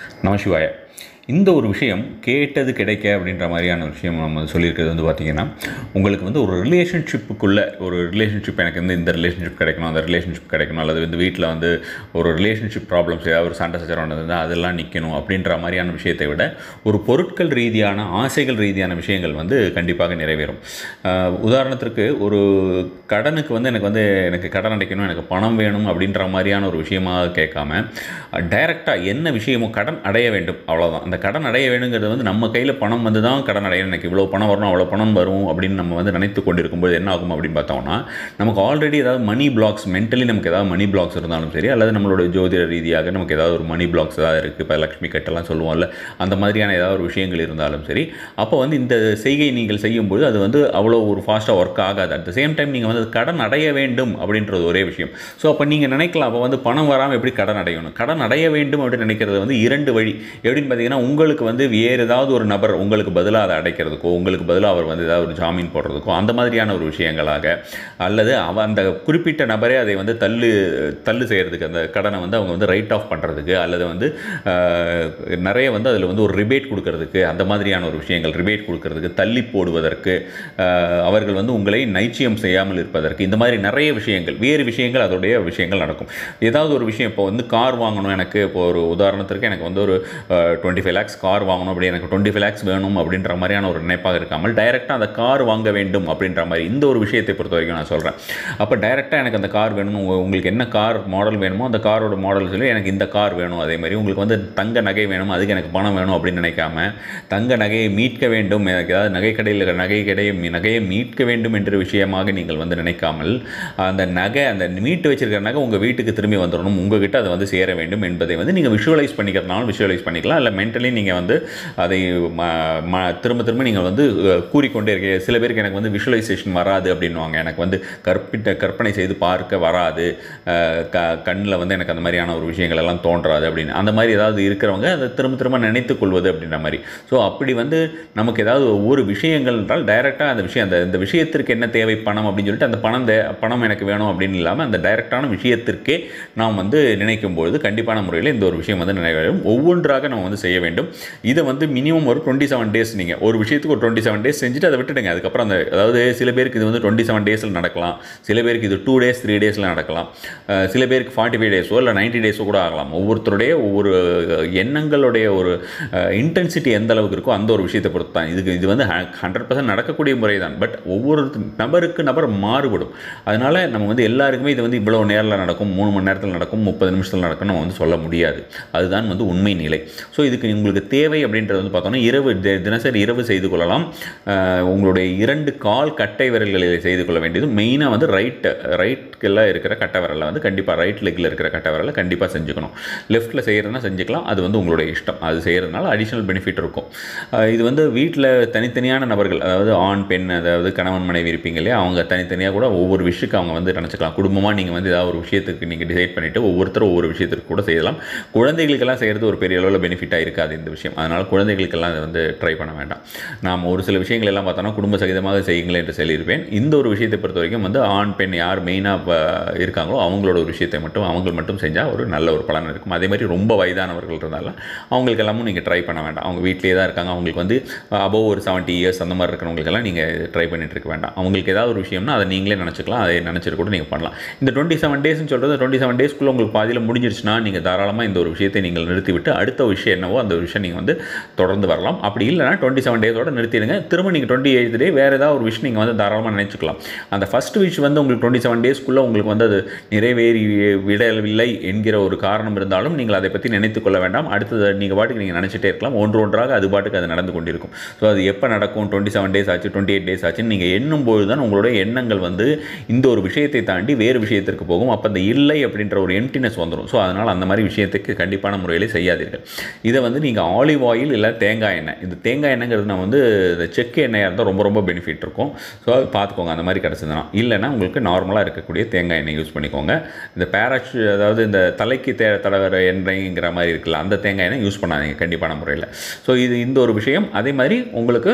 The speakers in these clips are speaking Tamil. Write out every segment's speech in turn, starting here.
நமசிவாய இந்த ஒரு விஷயம் கேட்டது கிடைக்க அப்படின்ற மாதிரியான ஒரு விஷயம் நம்ம சொல்லியிருக்கிறது வந்து பார்த்திங்கன்னா உங்களுக்கு வந்து ஒரு ரிலேஷன்ஷிப்புக்குள்ளே ஒரு ரிலேஷன்ஷிப் எனக்கு வந்து இந்த ரிலேஷன்ஷிப் கிடைக்கணும் அந்த ரிலேஷன்ஷிப் கிடைக்கணும் அல்லது வந்து வீட்டில் வந்து ஒரு ரிலேஷன்ஷிப் ப்ராப்ளம்ஸ் ஏதாவது ஒரு சண்டை சச்சரவு வந்தது அதெல்லாம் நிற்கணும் அப்படின்ற மாதிரியான விஷயத்தை விட ஒரு பொருட்கள் ரீதியான ஆசைகள் ரீதியான விஷயங்கள் வந்து கண்டிப்பாக நிறைவேறும் ஆஹ் உதாரணத்திற்கு ஒரு கடனுக்கு வந்து எனக்கு வந்து எனக்கு கடன் அடைக்கணும் எனக்கு பணம் வேணும் அப்படின்ற மாதிரியான ஒரு விஷயமாக கேட்காம டைரெக்டாக என்ன விஷயமோ கடன் அடைய வேண்டும் அவ்வளோதான் அந்த கடன் அடைய வேணுங்கிறது வந்து நம்ம கையில் பணம் வந்து தான் கடன் அடையணும் எனக்கு இவ்வளோ பணம் வரணும் அவ்வளோ பணம் வரும் அப்படின்னு நம்ம வந்து நினைத்து கொண்டிருக்கும்போது என்ன ஆகும் அப்படின்னு பார்த்தோம்னா நமக்கு ஆல்ரெடி ஏதாவது மணி பிளாக்ஸ் மென்டலி நமக்கு ஏதாவது மணி பிளாக்ஸ் இருந்தாலும் சரி அல்லது நம்மளோட ஜோதிட ரீதியாக நமக்கு ஏதாவது ஒரு மணி பிளாக்ஸ் ஏதாவது இருக்குது இப்போ லக்ஷ்மி கட்டெல்லாம் சொல்லுவோம்ல அந்த மாதிரியான ஏதாவது ஒரு விஷயங்கள் இருந்தாலும் சரி அப்போ வந்து இந்த செய்கை நீங்கள் செய்யும்போது அது வந்து அவ்வளோ ஒரு ஃபாஸ்ட்டாக ஒர்க் ஆகாது அட் த சேம் டைம் நீங்கள் வந்து கடன் அடைய வேண்டும் அப்படின்றது ஒரே விஷயம் ஸோ அப்போ நீங்கள் நினைக்கலாம் அப்போ வந்து பணம் வராமல் எப்படி கடன் அடையணும் கடன் அடைய வேண்டும் அப்படின்னு நினைக்கிறது வந்து இரண்டு வழி எப்படின்னு பார்த்தீங்கன்னா உங்களுக்கு வந்து வேறு ஏதாவது ஒரு நபர் உங்களுக்கு பதிலாக அதை அடைக்கிறதுக்கோ உங்களுக்கு பதிலாக அவர் வந்து ஏதாவது ஒரு ஜாமீன் போடுறதுக்கோ அந்த மாதிரியான ஒரு விஷயங்களாக அல்லது அவ அந்த குறிப்பிட்ட நபரே அதை வந்து தள்ளு தள்ளு செய்கிறதுக்கு அந்த கடனை வந்து அவங்க வந்து ரைட் ஆஃப் பண்ணுறதுக்கு அல்லது வந்து ஆஹ், நிறைய வந்து அதில் வந்து ஒரு ரிபேட் கொடுக்கறதுக்கு அந்த மாதிரியான ஒரு விஷயங்கள் ரிபேட் கொடுக்கறதுக்கு தள்ளி போடுவதற்கு ஆஹ், அவர்கள் வந்து உங்களை நைச்சியம் செய்யாமல் இருப்பதற்கு இந்த மாதிரி நிறைய விஷயங்கள் வேறு விஷயங்கள் அதோடைய விஷயங்கள் நடக்கும் ஏதாவது ஒரு விஷயம் இப்போ வந்து கார் வாங்கணும் எனக்கு இப்போ ஒரு உதாரணத்திற்கு எனக்கு வந்து ஒரு டுவெண்ட்டி ஃபைவ் லேக்ஸ் கார் வாங்கணும் அப்படி எனக்கு டுவெண்ட்டி ஃபைவ் லேக்ஸ் வேணும் அப்படின்ற மாதிரியான ஒரு நினைப்பாக இருக்காமல் டைரெக்டாக அந்த கார் வாங்க வேண்டும் அப்படின்ற மாதிரி இந்த ஒரு விஷயத்தை பொறுத்த வரைக்கும் நான் சொல்கிறேன் அப்போ டைரெக்டாக எனக்கு அந்த கார் வேணும் உங்க- உங்களுக்கு என்ன கார் மாடல் வேணுமோ அந்த காரோட மாடல் சொல்லி எனக்கு இந்த கார் வேணும் அதே மாதிரி உங்களுக்கு வந்து தங்க நகை வேணும் அதுக்கு எனக்கு பணம் வேணும் அப்படின்னு நினைக்காம தங்க நகையை மீட்க வேண்டும் எனக்கு ஏதாவது நகை கடையில் நகை கடையை நகையை மீட்க வேண்டும் என்ற விஷயமாக நீங்கள் வந்து நினைக்காமல் அந்த நகை அந்த மீட்டு வச்சிருக்கிற நகை உங்கள் வீட்டுக்கு திரும்பி வந்துடணும் உங்ககிட்ட அதை வந்து சேர வேண்டும் என்பதை வந்து நீங்கள் விஷுவலைஸ் பண்ணிக்கிறதுனாலும் விஷுவலைஸ் பண்ணிக்கலாம் இல்லை மென்டலி நீங்கள் வந்து அதை ம- ம- திரும்ப திரும்ப நீங்கள் வந்து அஹ், கூறிக்கொண்டே இருக்க சில பேருக்கு எனக்கு வந்து விஷுவலைசேஷன் வராது அப்படின்வாங்க எனக்கு வந்து கற்பிட்ட கற்பனை செய்து பார்க்க வராது அஹ், க கண்ணில் வந்து எனக்கு அந்த மாதிரியான ஒரு விஷயங்கள் எல்லாம் தோன்றாது அப்படின்னு அந்த மாதிரி ஏதாவது இருக்கிறவங்க அதை திரும்ப திரும்ப நினைத்துக் கொள்வது அப்படின்ற மாதிரி ஸோ அப்படி வந்து நமக்கு ஏதாவது ஒரு விஷயங்கள் என்றால் டைரெக்டாக அந்த விஷயம் அந்த இந்த விஷயத்திற்கு என்ன தேவை பணம் அப்படின்னு சொல்லிட்டு அந்த பணம் தே பணம் எனக்கு வேணும் அப்படின்னு இல்லாமல் அந்த டைரெக்டான விஷயத்திற்கே நாம் வந்து நினைக்கும் பொழுது கண்டிப்பான முறையில் இந்த ஒரு விஷயம் வந்து நிறைவேறும் ஒவ்வொன்றாக நம்ம வந்து செய்ய வேண்டும் இதை வந்து மினிமம் ஒரு டுவெண்ட்டி செவன் டேஸ் நீங்கள் ஒரு விஷயத்துக்கு ஒரு டுவெண்ட்டி செவன் டேஸ் செஞ்சுட்டு அதை விட்டுடுங்க அதுக்கப்புறம் அந்த அதாவது சில பேருக்கு இது வந்து டுவெண்ட்டி செவன் டேஸில் நடக்கலாம் சில பேருக்கு இது டூ டேஸ் த்ரீ டேஸில் நடக்கலாம் அஹ் சில பேருக்கு ஃபார்ட்டி ஃபைவ் டேஸோ இல்லை நைன்ட்டி டேஸோ கூட ஆகலாம் ஒவ்வொருத்தருடைய ஒவ்வொரு எண்ணங்களுடைய ஒரு இன்டென்சிட்டி எந்த அளவுக்கு இருக்கோ அந்த ஒரு விஷயத்தை பொறுத்து தான் இதுக்கு இது வந்து ஹண்ட்ரட் பர்சன்ட் நடக்கக்கூடிய முறை தான் பட் ஒவ்வொரு நபருக்கு நபர் மாறுபடும் அதனால் நம்ம வந்து எல்லாருக்குமே இது வந்து இவ்வளோ நேரில் நடக்கும் மூணு மணி நேரத்தில் நடக்கும் முப்பது நிமிஷத்தில் நடக்கும் நம்ம வந்து சொல்ல முடியாது அதுதான் வந்து உண்மை நிலை ஸோ இதுக்கு உங்களுக்கு தேவை அப்படின்றது வந்து பார்த்தோன்னா இரவு தி- தினசரி இரவு செய்து கொள்ளலாம் அஹ் உங்களுடைய இரண்டு கால் கட்டை விரல்களில் செய்து கொள்ள வேண்டியது மெயினாக வந்து ரைட் ரைட்டில் இருக்கிற கட்டை விரலில் வந்து கண்டிப்பாக ரைட் லெக்கில் இருக்கிற கட்டை விரலை கண்டிப்பாக செஞ்சுக்கணும் லெஃப்ட்டில் செய்கிறதுனா செஞ்சுக்கலாம் அது வந்து உங்களுடைய இஷ்டம் அது செய்கிறதுனால அடிஷ்னல் பெனிஃபிட் இருக்கும் அஹ் இது வந்து வீட்டில் தனித்தனியான நபர்கள் அதாவது ஆண் பெண் அதாவது கணவன் மனைவி இருப்பீங்க இல்லையா அவங்க தனித்தனியாக கூட ஒவ்வொரு விஷயத்துக்கு அவங்க வந்து நினச்சிக்கலாம் குடும்பமாக நீங்கள் வந்து ஏதாவது ஒரு விஷயத்துக்கு நீங்கள் டிசைட் பண்ணிவிட்டு ஒவ்வொருத்தரும் ஒவ்வொரு விஷயத்திற்கு கூட செய்யலாம் குழந்தைகளுக்கெல்லாம் செய்கிறது ஒரு பெரிய அளவில் பெனிஃபிட்டாக இருக்காது இந்த விஷயம் அதனால் குழந்தைகளுக்கெல்லாம் அதை வந்து ட்ரை பண்ண வேண்டாம் நாம் ஒரு சில விஷயங்கள் எல்லாம் பார்த்தோன்னா குடும்ப சகிதமாக செய்யுங்களேன் என்று சொல்லியிருப்பேன் இந்த ஒரு விஷயத்தை பொறுத்த வரைக்கும் வந்து ஆண் பெண் யார் மெயினாக இருக்காங்களோ அவங்களோட ஒரு விஷயத்தை மட்டும் அவங்க மட்டும் செஞ்சால் ஒரு நல்ல ஒரு பலன் இருக்கும் அதே மாதிரி ரொம்ப வயதானவர்கள் இருந்தாலும் அவங்களுக்கு எல்லாமும் நீங்கள் ட்ரை பண்ண வேண்டாம் அவங்க வீட்டிலே தான் இருக்காங்க அவங்களுக்கு வந்து அபோவ் ஒரு செவன்ட்டி இயர்ஸ் அந்த மாதிரி இருக்கிறவங்களுக்கெல்லாம் நீங்கள் ட்ரை பண்ணிட்டு இருக்க வேண்டாம் அவங்களுக்கு ஏதாவது ஒரு விஷயம்னா அதை நீங்களே நினச்சிக்கலாம் அதை நினச்சிட்டு கூட நீங்கள் பண்ணலாம் இந்த டுவெண்ட்டி செவன் டேஸ்னு சொல்கிறது டுவெண்ட்டி செவன் டேஸ்க்குள்ளே உங்களுக்கு பாதியில் முடிஞ்சிருச்சுன்னா நீங்கள் தாராளமாக இந்த ஒரு விஷயத்தை நீங்கள் நிறுத்திவிட்டு அடுத்த விஷயம் என்னவோ அந்த விஷயம் நீங்கள் வந்து தொடர்ந்து வரலாம் அப்படி இல்லைனா டுவெண்ட்டி செவன் டேஸோட நிறுத்திடுங்க திரும்ப நீங்கள் டுவெண்ட்டி எயிட் டே வேறு ஏதாவது ஒரு விஷயம் நீங்கள் வந்து தாராளமாக நினச்சிக்கலாம் அந்த ஃபஸ்ட் விஷ் வந்து உங்களுக்கு டுவெண்ட்டி செவன் டேஸ்க்குள்ளே உங்களுக்கு வந்து அது நிறைவேறி விடவில்லை என்கிற ஒரு காரணம் இருந்தாலும் நீங்கள் அதை பற்றி நினைத்துக் கொள்ள வேண்டாம் அடுத்தது நீங்கள் பாட்டுக்கு நீங்கள் நினச்சிட்டே இருக்கலாம் ஒன்று ஒன்றாக அது பாட்டுக்கு அது நடந்து கொண்டிருக்கும் ஸோ அது எப்போ நடக்கும் டுவெண்ட்டி செவன் டேஸ் ஆச்சு டுவெண்ட்டி எயிட் டேஸ் ஆச்சுன்னு நீங்கள் எண்ணும்போது தான் உங்களுடைய எண்ணங்கள் வந்து இந்த ஒரு விஷயத்தை தாண்டி வேறு விஷயத்திற்கு போகும் அப்போ அந்த இல்லை அப்படின்ற ஒரு எம்டினஸ் வந்துடும் ஸோ அதனால் அந்த மாதிரி விஷயத்துக்கு கண்டிப்பான முறையில் செய்யாதீர்கள் இதை வந்து நீங்கள் ஆலிவ் ஆயில் இல்லை தேங்காய் எண்ணெய் இந்த தேங்காய் எண்ணெய்ங்கிறது நம்ம வந்து இந்த செக்கு எண்ணெயாக இருந்தால் ரொம்ப ரொம்ப பெனிஃபிட் இருக்கும் ஸோ அது பார்த்துக்கோங்க அந்த மாதிரி கிடச்சதுன்னா இல்லைன்னா உங்களுக்கு நார்மலாக இருக்கக்கூடிய தேங்காய் எண்ணெய் யூஸ் பண்ணிக்கோங்க இந்த பேராச்சு அதாவது இந்த தலைக்கு தே தடவர எண்ணெய்ங்கிற மாதிரி இருக்குல்ல அந்த தேங்காய் எண்ணெய் யூஸ் பண்ணாதீங்க கண்டிப்பான முறையில் ஸோ இது இந்த ஒரு விஷயம் அதே மாதிரி உங்களுக்கு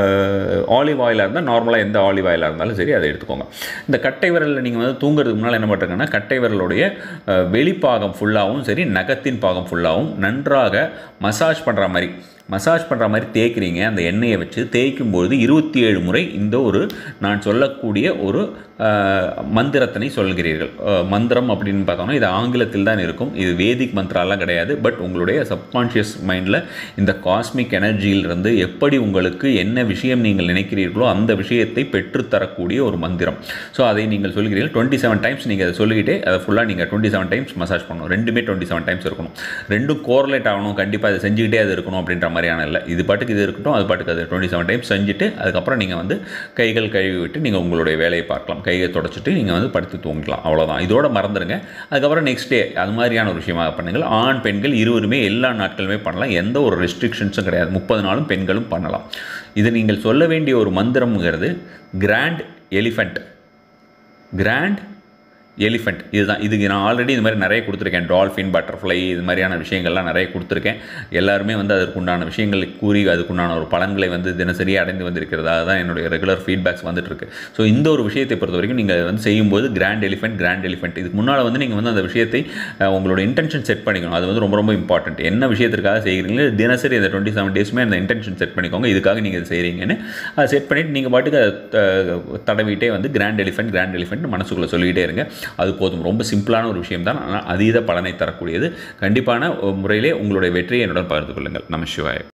ஆலிவ் ஆயிலாக இருந்தால் நார்மலாக எந்த ஆலிவ் ஆயிலாக இருந்தாலும் சரி அதை எடுத்துக்கோங்க இந்த கட்டை விரலில் நீங்கள் வந்து தூங்குறதுக்கு முன்னால் என்ன பண்ணுறீங்கன்னா கட்டை விரலுடைய அஹ், வெளிப்பாகம் ஃபுல்லாகவும் சரி நகத்தின் பாகம் ஃபுல்லாகவும் நன்றாக மசாஜ் பண்ணுற மாதிரி மசாஜ் பண்ணுற மாதிரி தேய்க்கிறீங்க அந்த எண்ணெயை வச்சு தேய்க்கும் பொழுது இருபத்தி ஏழு முறை இந்த ஒரு நான் சொல்லக்கூடிய ஒரு அஹ், மந்திரத்தினை சொல்கிறீர்கள் அஹ், மந்திரம் அப்படின்னு பார்த்தோம்னா இது ஆங்கிலத்தில் தான் இருக்கும் இது வேதிக் மந்திராலாம் கிடையாது பட் உங்களுடைய சப்கான்ஷியஸ் மைண்டில் இந்த காஸ்மிக் எனர்ஜியிலிருந்து எப்படி உங்களுக்கு என்ன விஷயம் நீங்கள் நினைக்கிறீர்களோ அந்த விஷயத்தை பெற்றுத்தரக்கூடிய ஒரு மந்திரம் ஸோ அதை நீங்கள் சொல்கிறீர்கள் டுவெண்ட்டி செவன் டைம்ஸ் நீங்கள் அதை சொல்லிக்கிட்டே அதை ஃபுல்லாக நீங்கள் டுவெண்ட்டி செவன் டைம்ஸ் மசாஜ் பண்ணணும் ரெண்டுமே டுவெண்ட்டி செவன் டைம்ஸ் இருக்கணும் ரெண்டும் கோரிலேட் ஆகணும் கண்டிப்பாக அதை செஞ்சுக்கிட்டே அது இருக்கணும் அப்படின்ற மாதிரியான இல்லை இது பாட்டுக்கு இது இருக்கட்டும் அது பாட்டுக்கு அது டுவெண்ட்டி செவன் டைம்ஸ் செஞ்சுட்டு அதுக்கப்புறம் நீங்கள் வந்து கைகள் கழுவி விட்டு நீங்கள் உங்களுடைய வேலையை பார்க்கலாம் கையை தொடச்சிட்டு நீங்கள் வந்து படுத்து தூங்கிக்கலாம் அவ்வளோதான் இதோட மறந்துடுங்க அதுக்கப்புறம் நெக்ஸ்ட் டே அது மாதிரியான ஒரு விஷயமாக பண்ணுங்கள் ஆண் பெண்கள் இருவருமே எல்லா நாட்களுமே பண்ணலாம் எந்த ஒரு ரெஸ்ட்ரிக்ஷன்ஸும் கிடையாது முப்பது நாளும் பெண்களும் பண்ணலாம் இது நீங்கள் சொல்ல வேண்டிய ஒரு மந்திரம்ங்கிறது கிராண்ட் எலிஃபண்ட் கிராண்ட் எலிஃபண்ட் இதுதான் இதுக்கு நான் ஆல்ரெடி இது மாதிரி நிறைய கொடுத்துருக்கேன் டால்ஃபின் பட்டர்ஃப்ளை இது மாதிரியான விஷயங்கள்லாம் நிறைய கொடுத்துருக்கேன் எல்லாருமே வந்து அதற்குண்டான விஷயங்களை கூறி அதுக்குண்டான ஒரு பலன்களை வந்து தினசரி அடைந்து வந்திருக்கிறது அதுதான் என்னுடைய ரெகுலர் ஃபீட்பேக்ஸ் வந்துட்டுருக்கு ஸோ இந்த ஒரு விஷயத்தை பொறுத்த வரைக்கும் நீங்கள் வந்து செய்யும்போது கிராண்ட் எலிஃபென்ட் கிராண்ட் எலிஃபென்ட் இதுக்கு முன்னால் வந்து நீங்கள் வந்து அந்த விஷயத்தை அஹ், உங்களோட இன்டென்ஷன் செட் பண்ணிக்கணும் அது வந்து ரொம்ப ரொம்ப இம்பார்ட்டன்ட் என்ன விஷயத்திற்காக செய்கிறீங்களோ தினசரி இந்த டுவெண்ட்டி செவன் டேஸுமே அந்த இன்டென்ஷன் செட் பண்ணிக்கோங்க இதுக்காக நீங்கள் இது செய்கிறீங்கன்னு அதை செட் பண்ணிவிட்டு நீங்கள் பாட்டுக்கு அதை த- தடவிட்டே வந்து கிராண்ட் எலிஃபென்ட் கிராண்ட் எலிஃபென்ட் மனசுக்குள்ளே சொல்லிக்கிட்டே இருங்க அது போதும் ரொம்ப சிம்பிளான ஒரு விஷயம் தான் ஆனால் அதீத பலனை தரக்கூடியது கண்டிப்பான முறையிலே உங்களுடைய வெற்றியை என்னுடன் பகிர்ந்து கொள்ளுங்கள் நம சிவாய